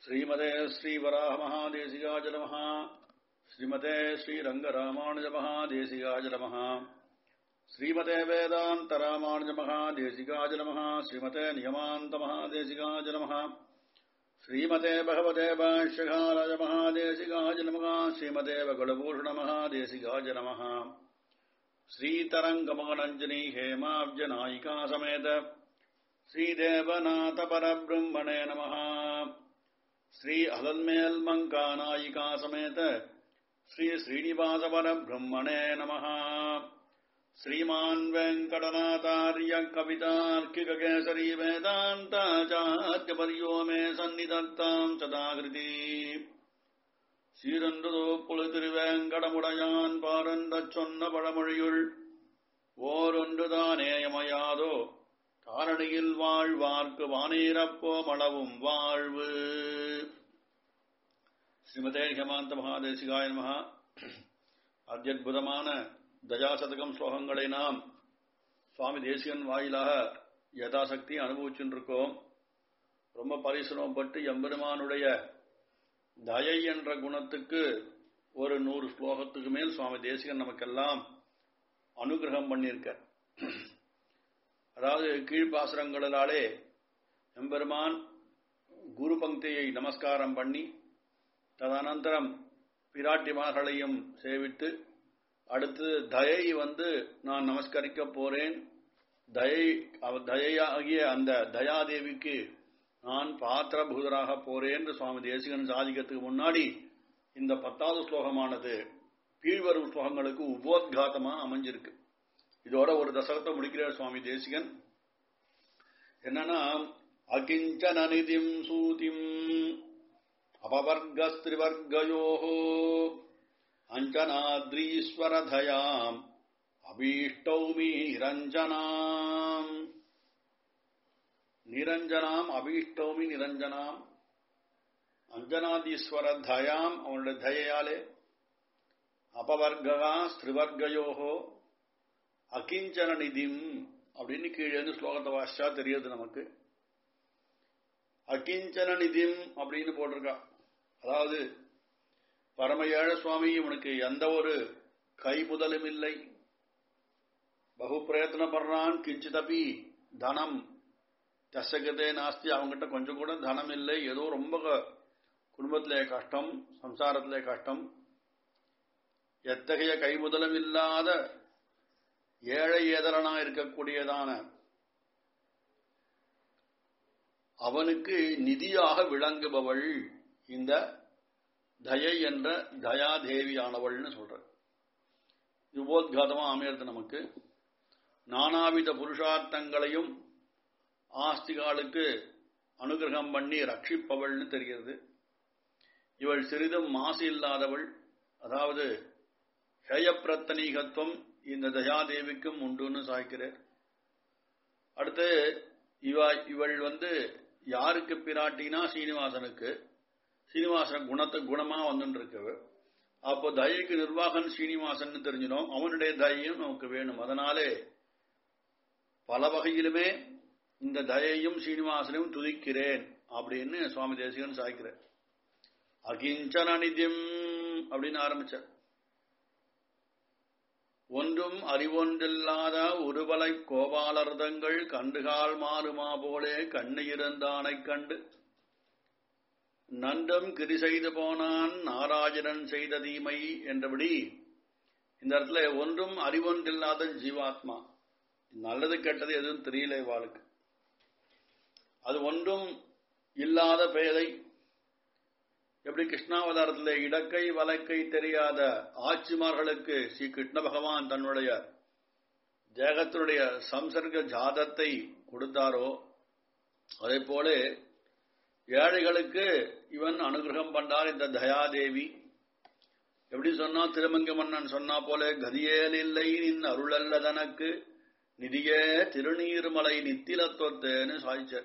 श्रीमते श्रीवराहमहादेशिकाय नमः श्रीमते श्रीरङ्गरामानुजमहादेशिकाय नमः श्रीमते वेदान्तरामानुजमहादेशिकाय नमः श्रीमते नियमान्तमहादेशिकाय नमः श्रीमते भगवते भाष्यकाराय महादेशिकाय नमः श्रीमते वकुलभूषणमहादेशिकाय नमः श्रीतरङ्गमगनञ्जनी हेमाब्जनायिका समेत श्रीदेवनाथपरब्रह्मणे नमः श्री अदन्मेल्मङ्कानायिका समेत श्री श्रीनिवासपरब्रह्मणे नमः श्रीमान् वेङ्कटनाथार्य कवितार्किककेसरी वेदान्ताचार्यपर्यो मे सन्निधत्ताम् सदाकृति சீரன்றுதோ புழு திருவேங்கடமுடையான் பாரந்தச் சொன்ன பழமொழியுள் ஓரொன்றுதானேயமையாதோ தாரணியில் வாழ்வார்க்கு வானீரப்போ மளவும் வாழ்வு ஸ்ரீமதே ஹேமாந்த மகாதேசிகாய மகா அத்தியுதமான தஜாசதகம் ஸ்லோகங்களை நாம் சுவாமி தேசிகன் வாயிலாக யதாசக்தி அனுபவிச்சுருக்கோம் ரொம்ப பரிசிரமப்பட்டு எம்பெருமானுடைய தயை என்ற குணத்துக்கு ஒரு நூறு ஸ்லோகத்துக்கு மேல் சுவாமி தேசிகன் நமக்கெல்லாம் அனுகிரகம் பண்ணியிருக்க அதாவது கீழ்ப்பாசுரங்களாலே எம்பெருமான் குரு பங்கியை நமஸ்காரம் பண்ணி ததனந்தரம் பிராட்டிமார்களையும் சேவித்து அடுத்து தயை வந்து நான் நமஸ்கரிக்க போறேன் தயை தயையாகிய அந்த தயாதேவிக்கு நான் பாத்திரபூதராக போறேன் என்று சுவாமி தேசிகன் சாதிக்கிறதுக்கு முன்னாடி இந்த பத்தாவது ஸ்லோகமானது கீழ்வரும் ஸ்லோகங்களுக்கு உபோத்காதமா அமைஞ்சிருக்கு இதோட ஒரு தசகத்தை முடிக்கிறார் சுவாமி தேசிகன் என்னன்னா அகிஞ்சன நிதிம் சூதிம் அபவர்கஸ்திரிவர்கயோஹோ அஞ்சனாத்ரீஸ்வரதயாம் அபீஷ்டௌமி நிரஞ்சனாம் நிரஞ்சனாம் அபீஷ்டௌமி நிரஞ்சனாம் அஞ்சனாதீஸ்வர தயாம் அவனுடைய தயையாலே அபவர்கா ஸ்திரிவர்கயோகோ அகிஞ்சன நிதிம் அப்படின்னு கீழே இருந்து ஸ்லோகத்தை வாசிச்சா தெரியுது நமக்கு அகிஞ்சன நிதிம் அப்படின்னு போட்டிருக்கா அதாவது பரம ஏழ சுவாமி இவனுக்கு எந்த ஒரு கை முதலும் இல்லை பகு பிரயத்னம் பண்றான் கிஞ்சிதபி தனம் தசகதே நாஸ்தி அவங்ககிட்ட கொஞ்சம் கூட தனம் இல்லை ஏதோ ரொம்ப குடும்பத்திலே கஷ்டம் சம்சாரத்திலே கஷ்டம் எத்தகைய கைமுதலும் இல்லாத ஏழை ஏதலனா இருக்கக்கூடியதான அவனுக்கு நிதியாக விளங்குபவள் இந்த தயை என்ற தயாதேவியானவள்னு சொல்ற யுபோத்காதமா அமையிறது நமக்கு நானாவித புருஷார்த்தங்களையும் ஆஸ்திகாலுக்கு அனுகிரகம் பண்ணி ரட்சிப்பவள்னு தெரிகிறது இவள் சிறிதும் மாசு இல்லாதவள் அதாவது ஹேயப்பிரத்தனீகத்துவம் இந்த தயாதேவிக்கும் உண்டுன்னு சாய்க்கிறார் அடுத்து இவ இவள் வந்து யாருக்கு பிராட்டினா சீனிவாசனுக்கு சீனிவாசன் குணத்தை குணமா வந்துட்டு இருக்கு அப்போ தயைக்கு நிர்வாகன் சீனிவாசன் தெரிஞ்சிடும் அவனுடைய தயையும் நமக்கு வேணும் அதனாலே பல வகையிலுமே இந்த தயையும் சீனிவாசனையும் துதிக்கிறேன் அப்படின்னு சுவாமி தேசிகன் சாய்க்கிறார் அகிஞ்சன நிதியம் அப்படின்னு ஆரம்பிச்சார் ஒன்றும் அறிவொன்றில்லாத ஒருவலை கோபாலர்தங்கள் கண்டுகால் மாறுமா போலே கண்ணு இருந்தானைக் கண்டு நன்றும் கிரி செய்து போனான் நாராஜனன் செய்த தீமை என்றபடி இந்த இடத்துல ஒன்றும் அறிவொன்றில்லாத ஜீவாத்மா நல்லது கெட்டது எதுவும் தெரியல வாழ்க்கை அது ஒன்றும் இல்லாத பேதை எப்படி கிருஷ்ணாவதாரத்தில் இடக்கை வலக்கை தெரியாத ஆட்சிமார்களுக்கு ஸ்ரீ கிருஷ்ண பகவான் தன்னுடைய தேகத்தினுடைய சம்சர்க ஜாதத்தை கொடுத்தாரோ அதே போல ஏழைகளுக்கு இவன் அனுகிரகம் பண்றார் இந்த தயாதேவி எப்படி சொன்னா திருமங்க மன்னன் சொன்னா போல கதியேல் இல்லை நின் அருளல்ல தனக்கு நிதியே திருநீர்மலை நித்திலத்தொத்தேன்னு சாய்ச்சார்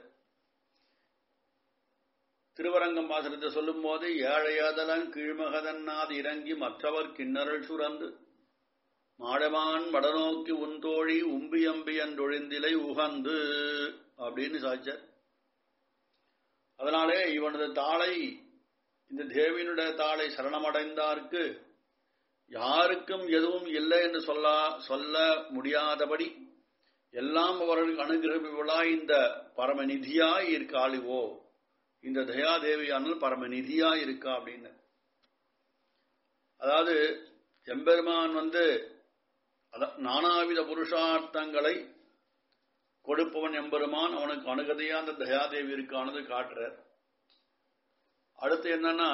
திருவரங்கம் பாசனத்தை சொல்லும் போது ஏழையாதலன் கீழ்மகதன்னாது இறங்கி மற்றவர் கிண்ணறல் சுரந்து மாடமான் வடநோக்கி உன்தோழி உம்பியம்பி என்றொழிந்திலை உகந்து அப்படின்னு சாய்ச்சார் அதனாலே இவனது தாளை இந்த தேவியினுடைய தாளை சரணமடைந்தார்க்கு யாருக்கும் எதுவும் இல்லை என்று சொல்ல சொல்ல முடியாதபடி எல்லாம் அவர்களுக்கு அனுகிரகவிழா இந்த பரமநிதியாய் இருக்காளிவோ இந்த தயாதேவியானல் பரமநிதியாய் இருக்கா அப்படின்னு அதாவது எம்பெருமான் வந்து நானாவித புருஷார்த்தங்களை கொடுப்பவன் எம்பெருமான் அவனுக்கு அணுகதையா அந்த தயாதேவி இருக்கானது காட்டுறார் அடுத்து என்னன்னா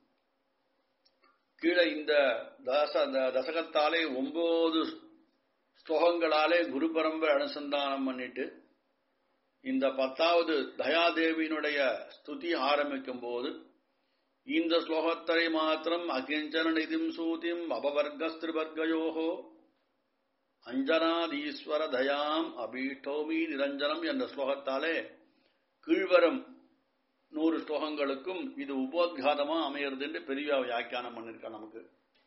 கீழே இந்த தச தசகத்தாலே ஒன்பது ஸ்லோகங்களாலே குரு பரம்பரை அனுசந்தானம் பண்ணிட்டு இந்த பத்தாவது தயாதேவியினுடைய ஸ்துதி ஆரம்பிக்கும் போது இந்த ஸ்லோகத்தை மாத்திரம் அகிஞ்சன நிதிம் சூதிம் அபவர்கஸ்திருவர்கயோகோ அஞ்சனாதீஸ்வர தயாம் அபீஷ்டோமி நிரஞ்சனம் என்ற ஸ்லோகத்தாலே கீழ்வரும் நூறு ஸ்லோகங்களுக்கும் இது உபோத்காதமா அமையிறது என்று பெரிய வியாக்கியானம் பண்ணிருக்கா நமக்கு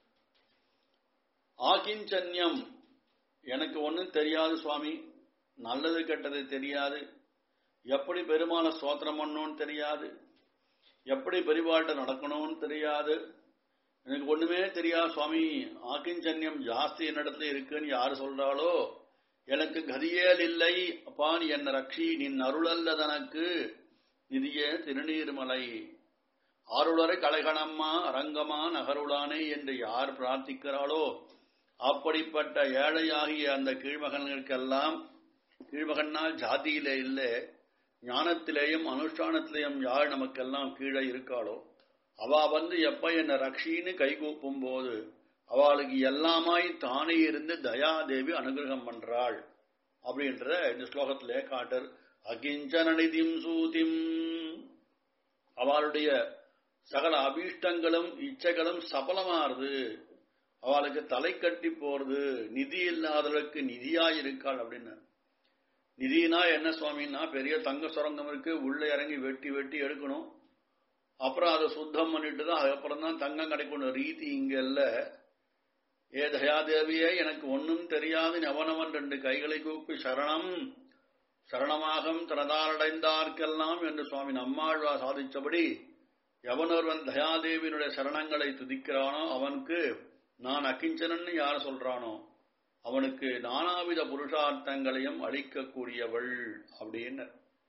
ஆகிஞ்சன்யம் எனக்கு ஒன்றும் தெரியாது சுவாமி நல்லது கெட்டது தெரியாது எப்படி பெருமான ஸ்தோத்திரம் பண்ணணும்னு தெரியாது எப்படி பெரிவாட்ட நடக்கணும்னு தெரியாது எனக்கு ஒண்ணுமே தெரியாது சுவாமி ஆக்கிஞ்சன்யம் ஜாஸ்தி என்னிடத்துல இருக்குன்னு யாரு சொல்றாளோ எனக்கு கதியேல் இல்லை அப்பா நீ என்ன ரக்ஷி நின் அருளல்ல தனக்கு நிதியே திருநீர்மலை ஆருளரை கலைகணம்மா அரங்கமா நகருளானே என்று யார் பிரார்த்திக்கிறாளோ அப்படிப்பட்ட ஏழையாகிய அந்த கீழ்மகன்களுக்கெல்லாம் கீழ்மகனால் ஜாதியிலே இல்லை ஞானத்திலேயும் அனுஷ்டானத்திலேயும் யார் நமக்கெல்லாம் கீழே இருக்காளோ அவ வந்து எப்ப என்ன ரக்ஷின்னு கைகூப்பும் போது அவளுக்கு எல்லாமாய் தானே இருந்து தயாதேவி அனுகிரகம் பண்றாள் அப்படின்ற இந்த ஸ்லோகத்திலே காட்டர் அகிஞ்சன நிதிம் சூதிம் அவளுடைய சகல அபீஷ்டங்களும் இச்சைகளும் சபலமாறுது அவளுக்கு தலை கட்டி போறது நிதி இல்லாதவளுக்கு நிதியாயிருக்காள் அப்படின்னு நிதினா என்ன சுவாமின்னா பெரிய தங்க சுரங்கம் இருக்கு உள்ள இறங்கி வெட்டி வெட்டி எடுக்கணும் அப்புறம் அதை சுத்தம் பண்ணிட்டு தான் அதுக்கப்புறம் தான் தங்கம் கிடைக்கணும் ரீதி இங்க இல்ல ஏ தயாதேவியே எனக்கு ஒன்னும் தெரியாது நவனவன் ரெண்டு கைகளை கூப்பி சரணம் சரணமாகம் திரதாரடைந்தார்க்கெல்லாம் என்று சுவாமி நம்மாழ்வா சாதிச்சபடி எவனொருவன் தயாதேவியினுடைய சரணங்களை துதிக்கிறானோ அவனுக்கு நான் அக்கிஞ்சனன்னு யார் சொல்றானோ அவனுக்கு நானாவித புருஷார்த்தங்களையும் அளிக்கக்கூடியவள் அப்படின்னு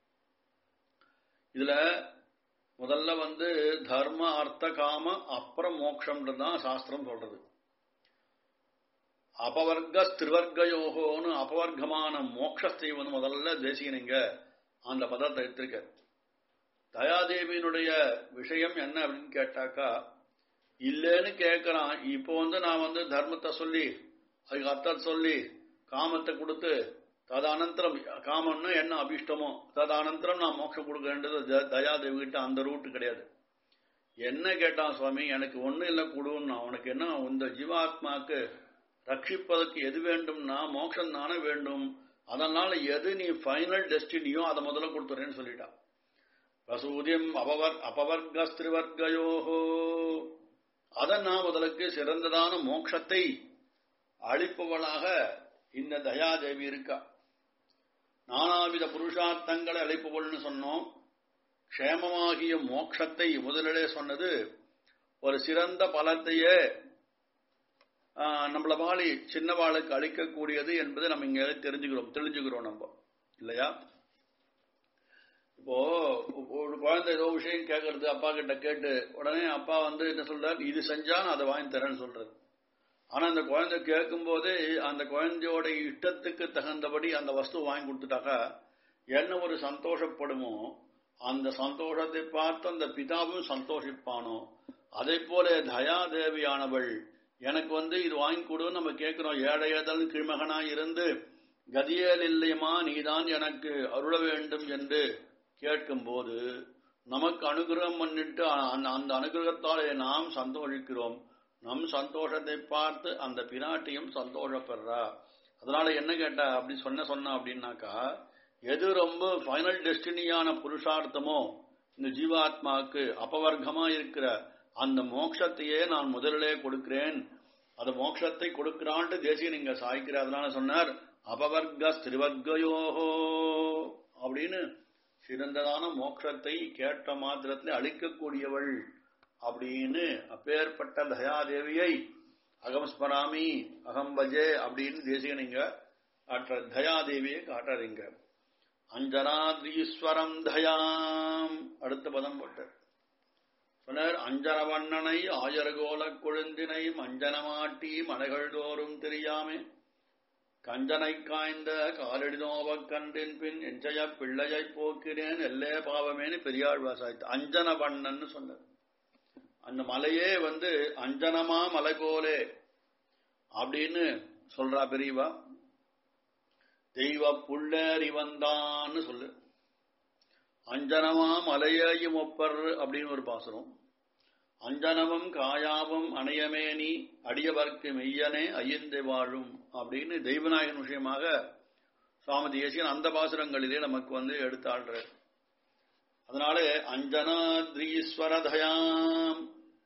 இதுல முதல்ல வந்து தர்ம அர்த்த காம அப்புறம் மோக்ஷம்ன்றது தான் சாஸ்திரம் சொல்றது அபவர்க்க திருவர்க்கயோகோன்னு அபவர்க்கமான மோட்சத்தை வந்து முதல்ல தேசியனிங்க அந்த பதத்தை எடுத்திருக்க தயாதேவியினுடைய விஷயம் என்ன அப்படின்னு கேட்டாக்கா இல்லைன்னு கேட்கறான் இப்போ வந்து நான் வந்து தர்மத்தை சொல்லி அதுக்கு அர்த்தத்தை சொல்லி காமத்தை கொடுத்து ததானந்தரம் காமம்னா என்ன அபிஷ்டமோ ததானந்தரம் நான் மோட்சம் கொடுக்கறது தயாதேவி கிட்ட அந்த ரூட்டு கிடையாது என்ன கேட்டான் சுவாமி எனக்கு ஒண்ணு இல்லை கொடுன்னா உனக்கு என்ன இந்த ஜீவாத்மாக்கு ரட்சிப்பதற்கு எது வேண்டும்னா மோட்சம் தானே வேண்டும் அதனால எது நீ ஃபைனல் டெஸ்டினியோ அதை முதல்ல கொடுத்துறேன்னு சொல்லிட்டான் பிரசூதியம் அபவர் அபவர்கஸ்திருவர்கயோஹோ அதை நான் முதலுக்கு சிறந்ததான மோட்சத்தை அளிப்பவளாக இந்த தயாதேவி இருக்கா நானாவித புருஷார்த்தங்களை அழைப்பவள்னு சொன்னோம் க்ஷேமமாகிய மோட்சத்தை முதலிலே சொன்னது ஒரு சிறந்த பலத்தையே நம்மள வாழி சின்னவாளுக்கு அளிக்கக்கூடியது என்பதை நம்ம இங்க தெரிஞ்சுக்கிறோம் தெரிஞ்சுக்கிறோம் நம்ம இல்லையா இப்போ ஒரு குழந்தை ஏதோ விஷயம் கேட்கறது அப்பா கிட்ட கேட்டு உடனே அப்பா வந்து என்ன சொல்றாரு இது செஞ்சா நான் அதை வாங்கி தரேன்னு சொல்றது ஆனா அந்த குழந்தை கேட்கும் போதே அந்த குழந்தையோட இஷ்டத்துக்கு தகுந்தபடி அந்த வஸ்து வாங்கி கொடுத்துட்டாக்கா என்ன ஒரு சந்தோஷப்படுமோ அந்த சந்தோஷத்தை பார்த்து அந்த பிதாவும் சந்தோஷிப்பானோ அதே போல தயாதேவியானவள் எனக்கு வந்து இது வாங்கி கொடுன்னு நம்ம கேட்கிறோம் ஏழையதல் கிழமகனா இருந்து கதியேல் இல்லையமா நீதான் எனக்கு அருள வேண்டும் என்று கேட்கும்போது நமக்கு அனுகிரகம் பண்ணிட்டு அந்த அனுகிரகத்தாலே நாம் சந்தோஷிக்கிறோம் நம் சந்தோஷத்தை பார்த்து அந்த பிராட்டியும் சந்தோஷப்படுறா அதனால என்ன கேட்டா அப்படி சொன்ன சொன்ன அப்படின்னாக்கா எது ரொம்ப ஃபைனல் டெஸ்டினியான புருஷார்த்தமோ இந்த ஜீவாத்மாவுக்கு அபவர்க்கமா இருக்கிற அந்த மோட்சத்தையே நான் முதலிலே கொடுக்கிறேன் அந்த மோட்சத்தை கொடுக்கிறான்ட்டு தேசிய நீங்க சாய்க்கிற அதனால சொன்னார் அபவர்க்க திருவர்க்கயோகோ அப்படின்னு சிறந்ததான மோட்சத்தை கேட்ட மாத்திரத்தில் அளிக்கக்கூடியவள் அப்படின்னு அப்பேற்பட்ட தயாதேவியை அகம்ஸ்மராமி அகம் பஜே அப்படின்னு தேசிகனிங்க காட்டுற தயாதேவியை காட்டுறீங்க அஞ்சனாத்ரீஸ்வரம் தயாம் அடுத்த பதம் போட்டார் சொன்னார் அஞ்சனவண்ணனை ஆயர்கோல கொழுந்தினை மஞ்சனமாட்டி மலைகள் தோறும் தெரியாமே கஞ்சனை காய்ந்த காலடி நோவக் கண்டின் பின் எஞ்சய பிள்ளையை போக்கிறேன் எல்லே பாவமேனு பெரியாள் வாசாய்த்து அஞ்சன வண்ணன்னு சொன்னார் அந்த மலையே வந்து அஞ்சனமா மலை போலே அப்படின்னு சொல்றா பெரியவா தெய்வ புள்ளேறி வந்தான்னு சொல்லு அஞ்சனமா மலையையும் ஒப்பர் அப்படின்னு ஒரு பாசனம் அஞ்சனமும் காயாவும் அணையமேனி அடியவர்க்கு மெய்யனே ஐயந்தை வாழும் அப்படின்னு தெய்வநாயகன் விஷயமாக சுவாமி தேசியன் அந்த பாசுரங்களிலே நமக்கு வந்து எடுத்தாள்ற அதனால அஞ்சனாத்ரீஸ்வரதயாம்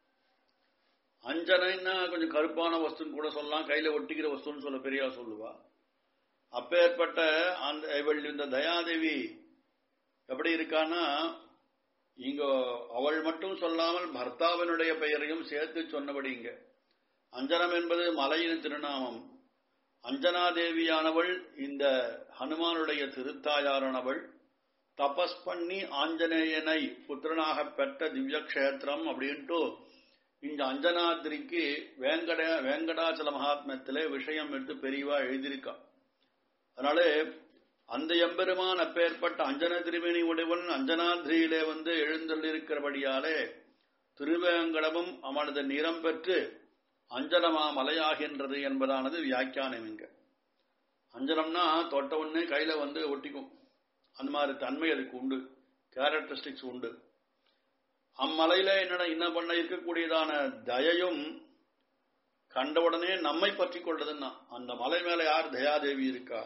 அஞ்சனைன்னா கொஞ்சம் கருப்பான வஸ்துன்னு கூட சொல்லலாம் கையில ஒட்டிக்கிற வஸ்துன்னு சொல்ல பெரியா சொல்லுவா அப்பேற்பட்ட அந்த இவள் இந்த தயாதேவி எப்படி இருக்கான்னா இங்க அவள் மட்டும் சொல்லாமல் பர்த்தாவினுடைய பெயரையும் சேர்த்து சொன்னபடி இங்க அஞ்சனம் என்பது மலையின் திருநாமம் அஞ்சனாதேவியானவள் இந்த ஹனுமானுடைய திருத்தாயாரானவள் தபஸ் பண்ணி ஆஞ்சநேயனை புத்திரனாக பெற்ற திவ்ய கஷேத்திரம் அப்படின்ட்டு இந்த அஞ்சனாத்திரிக்கு வேங்கட வேங்கடாச்சல மகாத்மத்திலே விஷயம் எடுத்து பெரியவா எழுதியிருக்கா அதனால அந்த எம்பெருமான் அப்பேற்பட்ட அஞ்சன திருமேனி உடையவன் அஞ்சனாதிரியிலே வந்து எழுந்தள்ளிருக்கிறபடியாலே திருவேங்கடமும் அவனது நிறம் பெற்று அஞ்சனமா மலையாகின்றது என்பதானது வியாக்கியானம் இங்க அஞ்சனம்னா தொட்ட உடனே கையில வந்து ஒட்டிக்கும் அந்த மாதிரி தன்மை அதுக்கு உண்டு கேரக்டரிஸ்டிக்ஸ் உண்டு அம்மலையில என்னடா என்ன பண்ண இருக்கக்கூடியதான தயையும் கண்டவுடனே நம்மை பற்றி கொள்றதுன்னா அந்த மலை மேல யார் தயாதேவி இருக்கா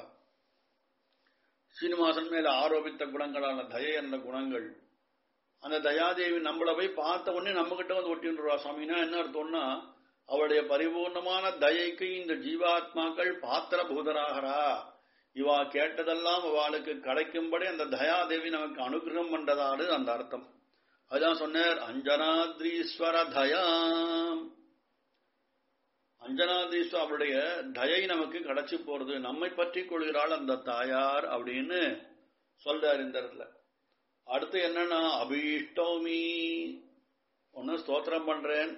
சீனிவாசன் மேல ஆரோபித்த குணங்களான தயை என்ற குணங்கள் அந்த தயாதேவி நம்மள போய் பார்த்த உடனே நம்ம கிட்ட வந்து ஒட்டின்றா சுவாமினா என்ன அர்த்தம்னா அவளுடைய பரிபூர்ணமான தயைக்கு இந்த ஜீவாத்மாக்கள் பாத்திர பூதராகிறா இவா கேட்டதெல்லாம் அவளுக்கு கிடைக்கும்படி அந்த தயாதேவி நமக்கு அனுகிரகம் பண்றதாடு அந்த அர்த்தம் அதுதான் சொன்னார் அஞ்சனாத்ரீஸ்வர தயாம் அஞ்சனாதீஸ்வர அவருடைய தயை நமக்கு கிடைச்சி போறது நம்மை பற்றி கொள்கிறாள் அந்த தாயார் அப்படின்னு சொல்றார் இந்த இடத்துல அடுத்து என்னன்னா அபீஷ்டோமி ஒன்னு ஸ்தோத்திரம் பண்றேன்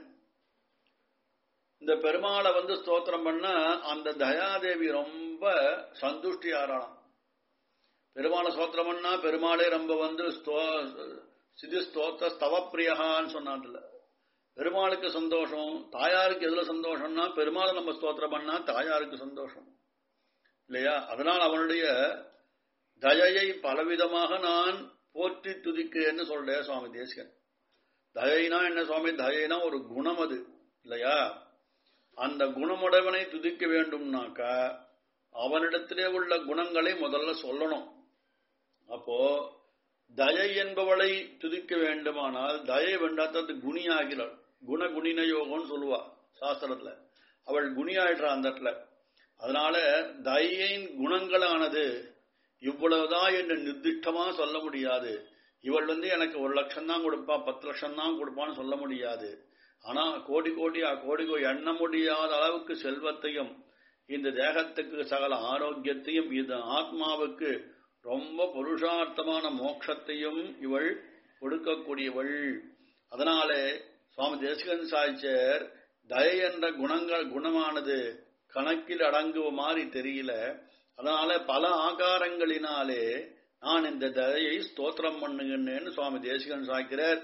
இந்த பெருமாளை வந்து ஸ்தோத்திரம் பண்ண அந்த தயாதேவி ரொம்ப சந்துஷ்டி ஆறாளாம் பெருமாளை ஸ்தோத்திரம் பண்ணா பெருமாளே ரொம்ப வந்து சிதி ஸ்தோத்திர ஸ்தவப்பிரியகான்னு சொன்னான்ல பெருமாளுக்கு சந்தோஷம் தாயாருக்கு எதுல சந்தோஷம்னா பெருமாளை நம்ம ஸ்தோத்திரம் பண்ணா தாயாருக்கு சந்தோஷம் இல்லையா அதனால் அவனுடைய தயையை பலவிதமாக நான் போற்றி துதிக்கிறேன்னு சொல்றேன் சுவாமி தேசிகன் தயைனா என்ன சுவாமி தயைனா ஒரு குணம் அது இல்லையா அந்த குணமுடையவனை துதிக்க வேண்டும்னாக்க அவனிடத்திலே உள்ள குணங்களை முதல்ல சொல்லணும் அப்போ தயை என்பவளை துதிக்க வேண்டுமானால் தயை வேண்டாத்தது குணியாகிறாள் குண குணின யோகம்னு சொல்லுவா சாஸ்திரத்துல அவள் குணியாயிடுறா அந்த இடத்துல அதனால தயையின் குணங்களானது இவ்வளவுதான் என்று நிர்திஷ்டமா சொல்ல முடியாது இவள் வந்து எனக்கு ஒரு லட்சம் தான் கொடுப்பா பத்து லட்சம் தான் கொடுப்பான்னு சொல்ல முடியாது ஆனா கோடி கோடியா கோடி கோடி எண்ண முடியாத அளவுக்கு செல்வத்தையும் இந்த தேகத்துக்கு சகல ஆரோக்கியத்தையும் இந்த ஆத்மாவுக்கு ரொம்ப புருஷார்த்தமான மோட்சத்தையும் இவள் கொடுக்கக்கூடியவள் அதனாலே சுவாமி தேசிகன் சாய்ச்சர் தயை என்ற குணங்கள் குணமானது கணக்கில் அடங்குவ மாதிரி தெரியல அதனால பல ஆகாரங்களினாலே நான் இந்த தயையை ஸ்தோத்திரம் பண்ணுகின்றேன்னு சுவாமி தேசிகன் சாய்க்கிறார்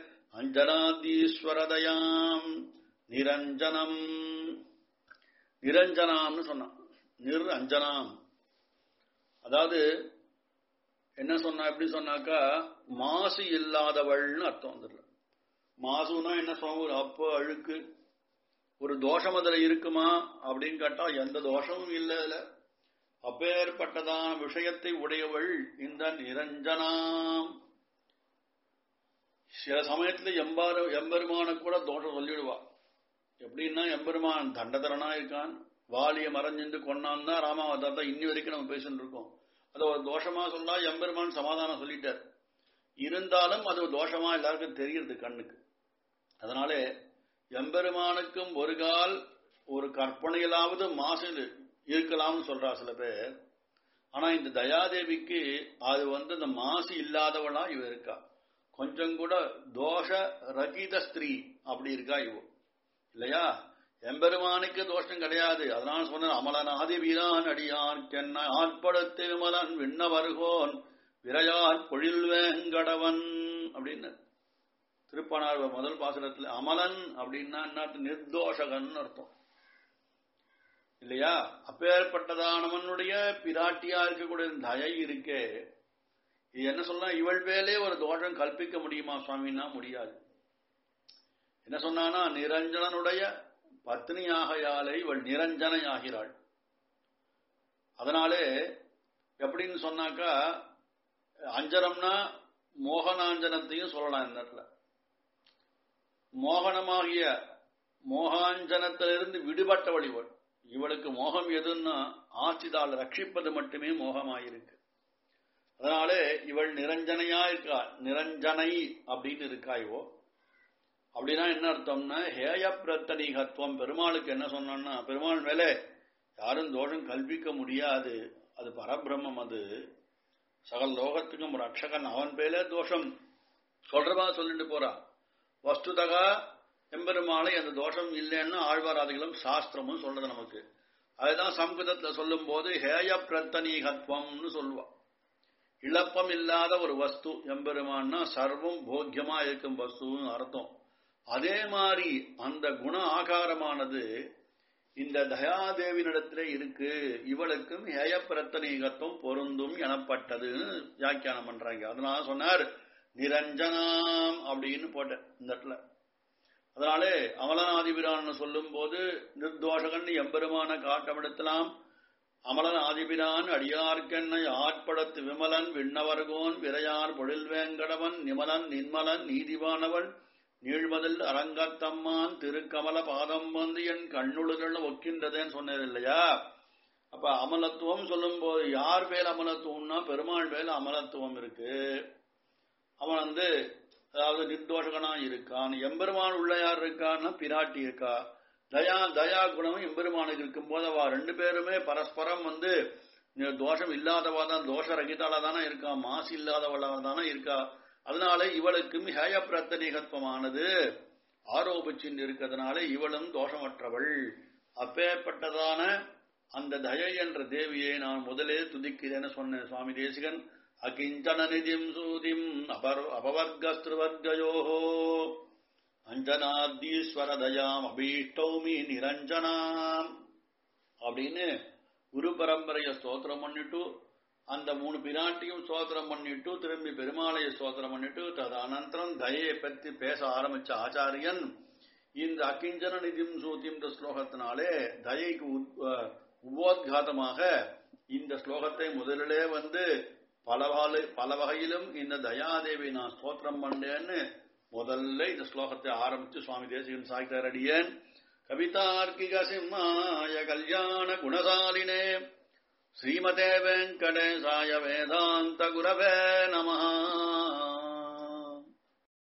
அஞ்சனாதீஸ்வரதயாம் நிரஞ்சனம் நிரஞ்சனாம்னு சொன்னான் நிர் அஞ்சனாம் அதாவது என்ன சொன்னா எப்படி சொன்னாக்கா மாசு இல்லாதவள்னு அர்த்தம் வந்துடல மாசுனா என்ன சொல்ல அப்போ அழுக்கு ஒரு தோஷம் அதுல இருக்குமா அப்படின்னு கேட்டா எந்த தோஷமும் இல்லை அதுல அப்பேற்பட்டதான விஷயத்தை உடையவள் இந்த நிரஞ்சனாம் சில சமயத்துல எம்பாரு எம்பெருமான கூட தோஷம் சொல்லிடுவா எப்படின்னா எம்பெருமான் தண்டதரனா இருக்கான் வாலிய மறைஞ்சிருந்து கொண்டான் தான் ராமாவதாரத்தை இன்னி வரைக்கும் நம்ம பேசிட்டு இருக்கோம் அதை ஒரு தோஷமா சொன்னா எம்பெருமான் சமாதானம் சொல்லிட்டார் இருந்தாலும் அது தோஷமா எல்லாருக்கும் தெரியுது கண்ணுக்கு அதனால எம்பெருமானுக்கும் ஒரு கால் ஒரு கற்பனையிலாவது மாசு இருக்கலாம்னு சொல்றா சில பேர் ஆனா இந்த தயாதேவிக்கு அது வந்து இந்த மாசு இல்லாதவளா இவ இருக்கா கொஞ்சம் கூட தோஷ ரகித ஸ்திரீ அப்படி இருக்கா இவ இல்லையா எம்பெருமானுக்கு தோஷம் கிடையாது அதனால சொன்ன அமலன் ஆதி வீரான் அடியான் கென்ன ஆட்படுத்து விமலன் விண்ண வருகோன் விரையார் பொழில் வேங்கடவன் அப்படின்னு திருப்பனார் முதல் பாசுரத்துல அமலன் அப்படின்னா என்ன நிர்தோஷகன் அர்த்தம் இல்லையா அப்பேற்பட்டதானவனுடைய பிராட்டியா இருக்கக்கூடிய தயை இருக்கே இது என்ன சொல்ல இவள் பேலே ஒரு தோஷம் கல்பிக்க முடியுமா சுவாமின்னா முடியாது என்ன சொன்னானா நிரஞ்சனனுடைய பத்னியாகையாலே இவள் நிரஞ்சனை ஆகிறாள் அதனாலே எப்படின்னு சொன்னாக்கா அஞ்சனம்னா மோகனாஞ்சனத்தையும் சொல்லலாம் இந்த இடத்துல மோகனமாகிய மோகாஞ்சனத்திலிருந்து விடுபட்டவள் இவள் இவளுக்கு மோகம் எதுன்னா ஆசிதால் ரட்சிப்பது மட்டுமே மோகமாயிருக்கு அதனாலே இவள் நிரஞ்சனையா இருக்கா நிரஞ்சனை அப்படின்னு இருக்கா இவோ அப்படின்னா என்ன அர்த்தம்னா ஹேய பிரத்தனிகத்துவம் பெருமாளுக்கு என்ன சொன்னா பெருமாள் மேலே யாரும் தோஷம் கல்பிக்க முடியாது அது பரபிரம்மம் அது சகல் லோகத்துக்கும் ஒரு ரட்சகன் அவன் பேலே தோஷம் சொல்றவா சொல்லிட்டு போறா வஸ்துதகா எம்பெருமாளை அந்த தோஷம் இல்லைன்னு ஆழ்வாராதிகளும் சாஸ்திரமும் சொல்றது நமக்கு அதுதான் சம்ஸ்கிருதத்துல சொல்லும் போது ஹேய பிரத்தனீகத்துவம்னு சொல்லுவா இழப்பம் இல்லாத ஒரு வஸ்து எம்பெருமான்னா சர்வம் போக்கியமா இருக்கும் வஸ்துன்னு அர்த்தம் அதே மாதிரி அந்த குண ஆகாரமானது இந்த தயாதேவினிடத்திலே இருக்கு இவளுக்கும் ஹேய பிரத்தனீகத்துவம் பொருந்தும் எனப்பட்டதுன்னு வியாக்கியானம் பண்றாங்க அதனால சொன்னார் நிரஞ்சனாம் அப்படின்னு போட்டேன் இந்த இடத்துல அதனாலே அமலனாதிபிரான் சொல்லும் போது நிர்தோஷகன் எம்பெருமான காட்டமிடத்தலாம் அமலன் ஆதிபிரான் அடியார்க்கென்னை ஆட்படத்து விமலன் விண்ணவர்கோன் விரையார் பொழில் வேங்கடவன் நிமலன் நின்மலன் நீதிவானவன் நீழ்மதில் அரங்கத்தம்மான் திருக்கமல பாதம் வந்து என் கண்ணுளுகள் ஒக்கின்றதேன்னு சொன்னது இல்லையா அப்ப அமலத்துவம் சொல்லும் போது யார் பேர் அமலத்துவம்னா பெருமாள் பேர் அமலத்துவம் இருக்கு அவன் வந்து அதாவது நிர்தோஷகனா இருக்கான் எம்பெருமான் உள்ள யார் இருக்கான்னா பிராட்டி இருக்கா தயா தயா குணமும் எம்பெருமானுக்கு இருக்கும் போது அவ ரெண்டு பேருமே பரஸ்பரம் வந்து தோஷம் இல்லாதவா தான் தோஷ ரகிதால தானே இருக்கா மாசு இல்லாதவளா தானே இருக்கா அதனால இவளுக்கும் ஹேய பிரத்தனிகத்துவமானது ஆரோபிச்சின் இருக்கிறதுனால இவளும் தோஷமற்றவள் அப்பேற்பட்டதான அந்த தயை என்ற தேவியை நான் முதலே துதிக்கிறேன்னு சொன்னேன் சுவாமி தேசிகன் அகிஞ்சன நிதிம் சூதிம் அபர் அபவர்கஸ்திருவர்கயோ அஞ்சனாதீஸ்வரதயாம் அபீஷ்டௌமி நிரஞ்சனாம் அப்படின்னு குரு பரம்பரைய ஸ்தோத்திரம் பண்ணிட்டு அந்த மூணு பிராட்டியும் ஸ்தோத்திரம் பண்ணிட்டு திரும்பி பெருமாளைய ஸ்தோத்திரம் பண்ணிட்டு ததனந்தரம் தயையை பற்றி பேச ஆரம்பிச்ச ஆச்சாரியன் இந்த அகிஞ்சன நிதிம் சூத்திம் ஸ்லோகத்தினாலே தயைக்கு உபோத்காதமாக இந்த ஸ்லோகத்தை முதலிலே வந்து பல பல வகையிலும் இந்த தயாதேவி நான் ஸ்தோத்திரம் பண்ணேன்னு முதல்ல இந்த ஸ்லோகத்தை ஆரம்பிச்சு சுவாமி தேசிகன் சாய்த்தார் அடியேன் கவிதார்க்கிக சிம்மாய கல்யாண குணசாலினே ஸ்ரீமதே வெங்கடேசாய வேதாந்த குரவே நமஹா